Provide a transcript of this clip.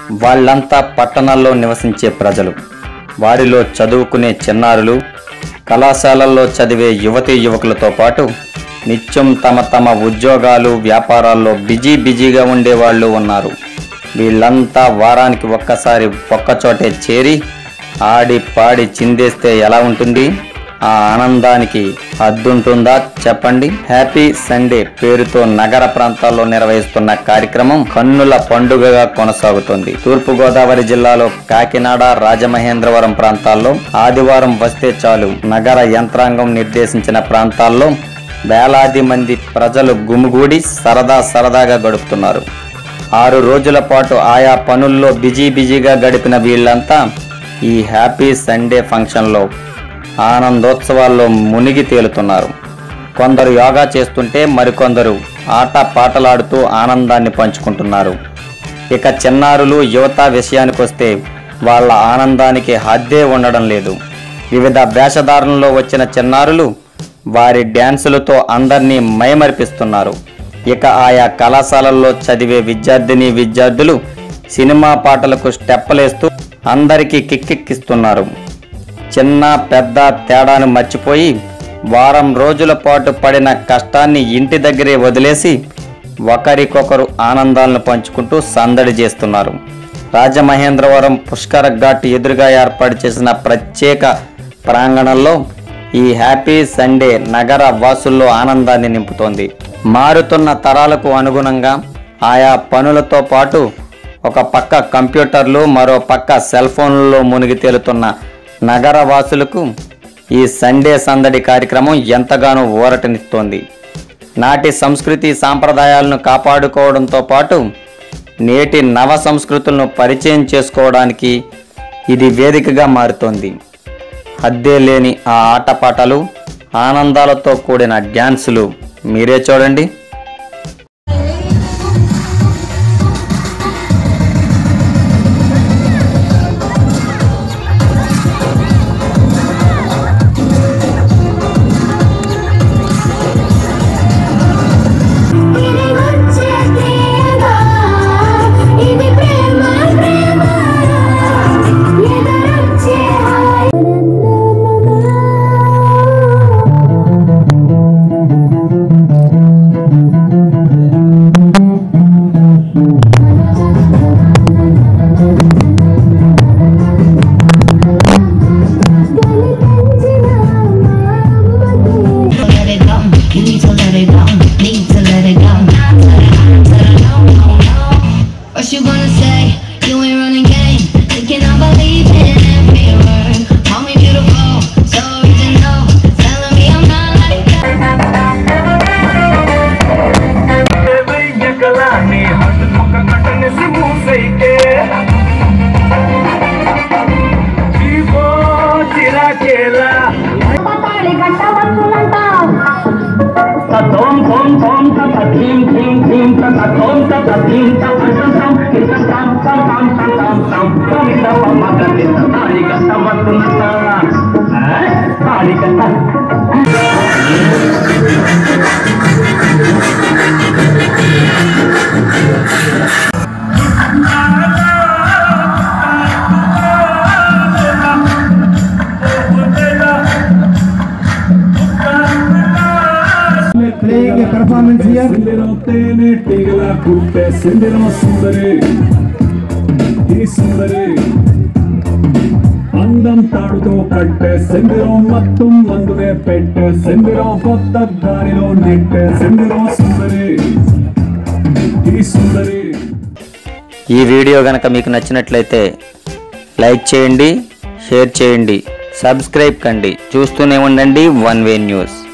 వాళ్ళంతా పట్టణాల్లో నివసించే ప్రజలు వారిలో చదువుకునే చిన్నారులు కళాశాలల్లో చదివే యువతీ యువకులతో పాటు నిత్యం తమ తమ ఉద్యోగాలు వ్యాపారాల్లో బిజీ బిజీగా ఉండేవాళ్ళు ఉన్నారు వీళ్ళంతా వారానికి ఒక్కసారి ఒక్కచోటే చేరి ఆడి పాడి చిందేస్తే ఎలా ఉంటుంది ఆ ఆనందానికి హద్దుంటుందా చెప్పండి హ్యాపీ సండే పేరుతో నగర ప్రాంతాల్లో నిర్వహిస్తున్న కార్యక్రమం కన్నుల పండుగగా కొనసాగుతుంది తూర్పు గోదావరి జిల్లాలో కాకినాడ రాజమహేంద్రవరం ప్రాంతాల్లో ఆదివారం వస్తే చాలు నగర యంత్రాంగం నిర్దేశించిన ప్రాంతాల్లో వేలాది మంది ప్రజలు గుమిగూడి సరదా సరదాగా గడుపుతున్నారు ఆరు రోజుల పాటు ఆయా పనుల్లో బిజీ బిజీగా గడిపిన వీళ్ళంతా ఈ హ్యాపీ సండే ఫంక్షన్లో ఆనందోత్సవాల్లో మునిగి తేలుతున్నారు కొందరు యోగా చేస్తుంటే మరికొందరు ఆట పాటలాడుతూ ఆనందాన్ని పంచుకుంటున్నారు ఇక చిన్నారులు యువత విషయానికొస్తే వాళ్ళ ఆనందానికి హద్దే ఉండడం లేదు వివిధ వేషధారణలో వచ్చిన చిన్నారులు వారి డ్యాన్సులతో అందరినీ మైమరిపిస్తున్నారు ఇక ఆయా కళాశాలల్లో చదివే విద్యార్థిని విద్యార్థులు సినిమా పాటలకు స్టెప్పలేస్తూ అందరికీ కిక్కెక్కిస్తున్నారు చిన్న పెద్ద తేడాను మర్చిపోయి వారం రోజుల పాటు పడిన కష్టాన్ని ఇంటి దగ్గరే వదిలేసి ఒకరికొకరు ఆనందాలను పంచుకుంటూ సందడి చేస్తున్నారు రాజమహేంద్రవరం పుష్కర ఘాట్ ఎదురుగా ఏర్పాటు చేసిన ప్రత్యేక ప్రాంగణంలో ఈ హ్యాపీ సండే నగర వాసుల్లో ఆనందాన్ని నింపుతోంది మారుతున్న తరాలకు అనుగుణంగా ఆయా పనులతో పాటు ఒక పక్క కంప్యూటర్లు మరో పక్క సెల్ ఫోన్లలో మునిగి తేలుతున్న నగర వాసులకు ఈ సండే సందడి కార్యక్రమం ఎంతగానో ఊరటనిస్తోంది నాటి సంస్కృతి సాంప్రదాయాలను కాపాడుకోవడంతో పాటు నేటి నవ సంస్కృతులను పరిచయం చేసుకోవడానికి ఇది వేదికగా మారుతోంది హద్దే లేని ఆ ఆటపాటలు ఆనందాలతో కూడిన డ్యాన్సులు మీరే చూడండి ఇది వచ్చే తీగ ఇది ప్రేమ ప్రేమ ఎదురొచ్చే let it go. You need to let it go. Need to let it go. Let it go. What you gonna say? You ain't running game. Thinking I believe in every word. Call me beautiful, so original. Telling me I'm not like that. వెయ్యకలాని హద్దుకొక కట్టనేసి మూసైతే జీవో చిరాకేలా తాళి కట్టవచ్చునంట తోం తోం తోం తత ధీం ధీం ధీం తత తోం తత ధీం తత సం కిత సం సం సం సం సం సం కవిత మగతి తాళి కట్టవచ్చునంట తాళి కట్ట playing a performance here. సిందిరో తేనె టీగల కుట్టే సిందిరో సుందరి ఈ సుందరి అందం తాడుతో కట్టే సిందిరో మత్తు మందునే పెట్టే సిందిరో కొత్త దారిలో నెట్టే సిందిరో సుందరి ఈ సుందరి ఈ వీడియో గనక మీకు నచ్చినట్లయితే లైక్ చేయండి షేర్ చేయండి సబ్స్క్రైబ్ కండి చూస్తూనే ఉండండి వన్ వే న్యూస్